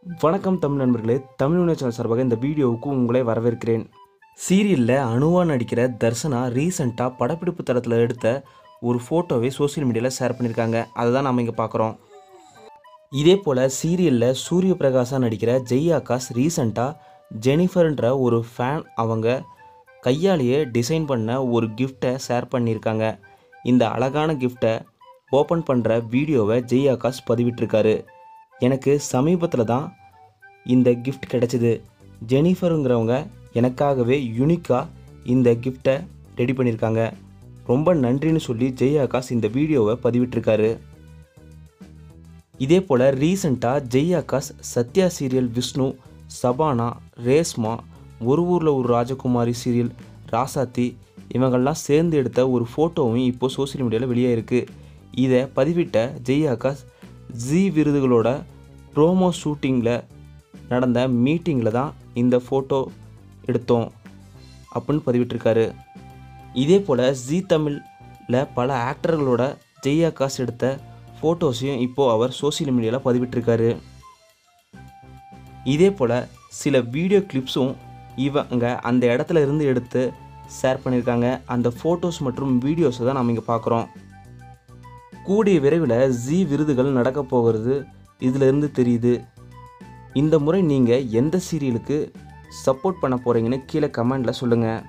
வணக்கம் தமிழ் நண்பர்களே தமிழ் உணவு சேனல் சார்பாக இந்த வீடியோவுக்கு உங்களை வரவேற்கிறேன் சீரியலில் அணுவா நடிக்கிற தர்சனா ரீசண்டாக படப்பிடிப்பு தளத்தில் எடுத்த ஒரு ஃபோட்டோவை சோஷியல் மீடியாவில் ஷேர் பண்ணியிருக்காங்க அதை தான் நம்ம இங்கே பார்க்குறோம் இதே போல் சீரியலில் சூரிய பிரகாஷா நடிக்கிற ஜெய் ஆகாஷ் ரீசண்டாக ஜெனிஃபர்ன்ற ஒரு ஃபேன் அவங்க கையாலேயே டிசைன் பண்ண ஒரு கிஃப்டை ஷேர் பண்ணியிருக்காங்க இந்த அழகான கிஃப்டை ஓப்பன் பண்ணுற வீடியோவை ஜெய் ஆகாஷ் பதிவிட்டிருக்காரு எனக்கு சமீபத்தில் தான் இந்த கிஃப்ட் கிடைச்சிது ஜெனிஃபருங்கிறவங்க எனக்காகவே யூனிக்காக இந்த கிஃப்டை ரெடி பண்ணியிருக்காங்க ரொம்ப நன்றின்னு சொல்லி ஜெய் ஆகாஷ் இந்த வீடியோவை பதிவிட்டிருக்காரு இதே போல் ரீசண்டாக ஜெய் ஆகாஷ் சத்யா சீரியல் விஷ்ணு சபானா ரேஸ்மா ஒரு ஊரில் ஒரு ராஜகுமாரி சீரியல் ராசாத்தி இவங்கெல்லாம் சேர்ந்து எடுத்த ஒரு ஃபோட்டோவும் இப்போது சோஷியல் மீடியாவில் வெளியே இருக்குது இதை பதிவிட்ட ஜெய் ஆகாஷ் ஜி விருதுகளோட ப்ரோமோ ஷூட்டிங்கில் நடந்த மீட்டிங்கில் தான் இந்த ஃபோட்டோ எடுத்தோம் அப்படின்னு பதிவிட்டிருக்காரு இதே போல் ஜி தமிழில் பல ஆக்டர்களோட ஜெய் ஆகாஷ் எடுத்த ஃபோட்டோஸையும் இப்போது அவர் சோஷியல் மீடியாவில் பதிவிட்டிருக்காரு இதே போல் சில வீடியோ கிளிப்ஸும் இவங்க அந்த இடத்துல இருந்து எடுத்து ஷேர் பண்ணியிருக்காங்க அந்த ஃபோட்டோஸ் மற்றும் வீடியோஸை தான் நம்ம இங்கே பார்க்குறோம் கூடிய விரைவில் ஜி விருதுகள் நடக்க போகிறது இதிலிருந்து தெரியுது இந்த முறை நீங்கள் எந்த சீரியலுக்கு சப்போர்ட் பண்ண போகிறீங்கன்னு கீழே கமெண்டில் சொல்லுங்கள்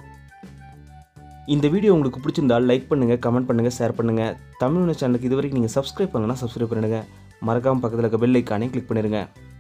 இந்த வீடியோ உங்களுக்கு பிடிச்சிருந்தால் லைக் பண்ணுங்கள் கமெண்ட் பண்ணுங்கள் ஷேர் பண்ணுங்கள் தமிழ் சேனலுக்கு இது வரைக்கும் நீங்கள் சப்ஸ்கிரைப் பண்ணலன்னா சப்ஸ்கிரைப் பண்ணுங்கள் மறக்காமல் பக்கத்தில் இருக்க பெல் ஐக்கானே கிளிக் பண்ணிடுங்க